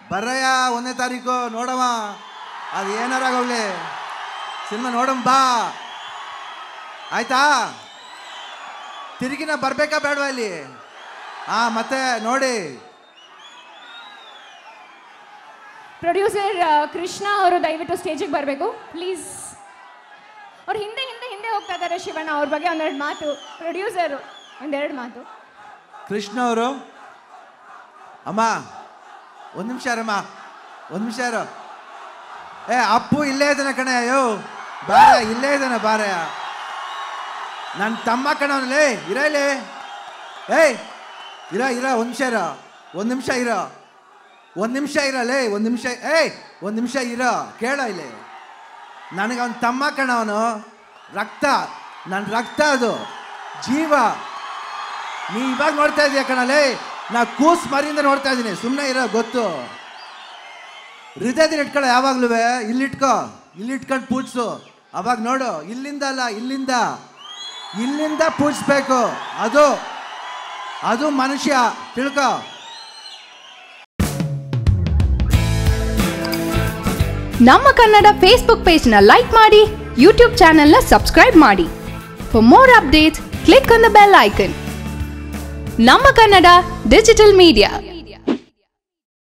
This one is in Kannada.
ಬರ್ರಯ್ಯ ಒಂದನೇ ತಾರೀಕು ನೋಡವ ಅದು ಏನಾರಾಗವ್ಲಿ ಸಿನಿಮಾ ನೋಡಮ್ ಬಾ ಆಯ್ತಾ ತಿರುಗಿನ ಬರ್ಬೇಕಾ ಬೇಡವಾ ಇಲ್ಲಿ ಹಾ ಮತ್ತೆ ನೋಡಿ ಪ್ರೊಡ್ಯೂಸರ್ ಕೃಷ್ಣ ಅವರು ದಯವಿಟ್ಟು ಸ್ಟೇಜಿಗೆ ಬರಬೇಕು ಪ್ಲೀಸ್ ಅವ್ರು ಹಿಂದೆ ಹಿಂದೆ ಹಿಂದೆ ಹೋಗ್ತಾ ಇದ್ದಾರೆ ಶಿವಣ್ಣ ಅವ್ರ ಬಗ್ಗೆ ಒಂದೆರಡು ಮಾತು ಪ್ರೊಡ್ಯೂಸರು ಒಂದೆರಡು ಮಾತು ಕೃಷ್ಣ ಅವರು ಅಮ್ಮ ಒಂದು ನಿಮಿಷ ರಮ್ಮ ಒಂದು ನಿಮಿಷ ಇರು ಏ ಅಪ್ಪು ಇಲ್ಲೇ ಇದ್ದಾನೆ ಕಣೆ ಅಯ್ಯೋ ಬಾರ ಇಲ್ಲೇ ಇದ್ದಾನೆ ಬಾರಯ್ಯ ನನ್ನ ತಮ್ಮ ಕಣವನಲ್ಲೇ ಇರ ಇಲ್ಲಿ ಏಯ್ ಇರ ಇರ ಒಂದು ನಿಮಿಷ ಇರ ಒಂದು ನಿಮಿಷ ಇರ ಒಂದು ನಿಮಿಷ ಇರಲೇ ಒಂದು ನಿಮಿಷ ಏಯ್ ಒಂದು ನಿಮಿಷ ಇರ ಕೇಳ ಇಲ್ಲಿ ನನಗೆ ಅವನ ತಮ್ಮ ಕಣವನು ರಕ್ತ ನನ್ನ ರಕ್ತ ಅದು ಜೀವ ನೀ ಇವಾಗ ನೋಡ್ತಾ ಇದೀಯ ಕಣಲೇ ನಾ ಕೂಸ್ ಮರಿಯಿಂದ ನೋಡ್ತಾ ಇದ್ದೀನಿ ಸುಮ್ಮನೆ ಇರೋ ಗೊತ್ತು ಹೃದಯದಲ್ಲಿ ಇಟ್ಕೊಳ್ಳೋ ಯಾವಾಗ್ಲೂ ಇಲ್ಲಿಟ್ಕೋ ಇಲ್ಲಿ ಇಟ್ಕೊಂಡು ಪೂಜಿಸು ಅವಾಗ ನೋಡು ಇಲ್ಲಿಂದ ಅಲ್ಲ ಇಲ್ಲಿಂದ ಇಲ್ಲಿಂದ ಪೂಜಿಸ್ಬೇಕು ಅದು ಅದು ಮನುಷ್ಯ ತಿಳ್ಕೊ ನಮ್ಮ ಕನ್ನಡ ಫೇಸ್ಬುಕ್ ಪೇಜ್ನ ಲೈಕ್ ಮಾಡಿ ಯೂಟ್ಯೂಬ್ ಚಾನೆಲ್ನ ಸಬ್ಸ್ಕ್ರೈಬ್ ಮಾಡಿ for more updates click on the bell icon ನಮ್ಮ ಕನ್ನಡ ಡಿಜಿಟಲ್ ಮೀಡಿಯಾ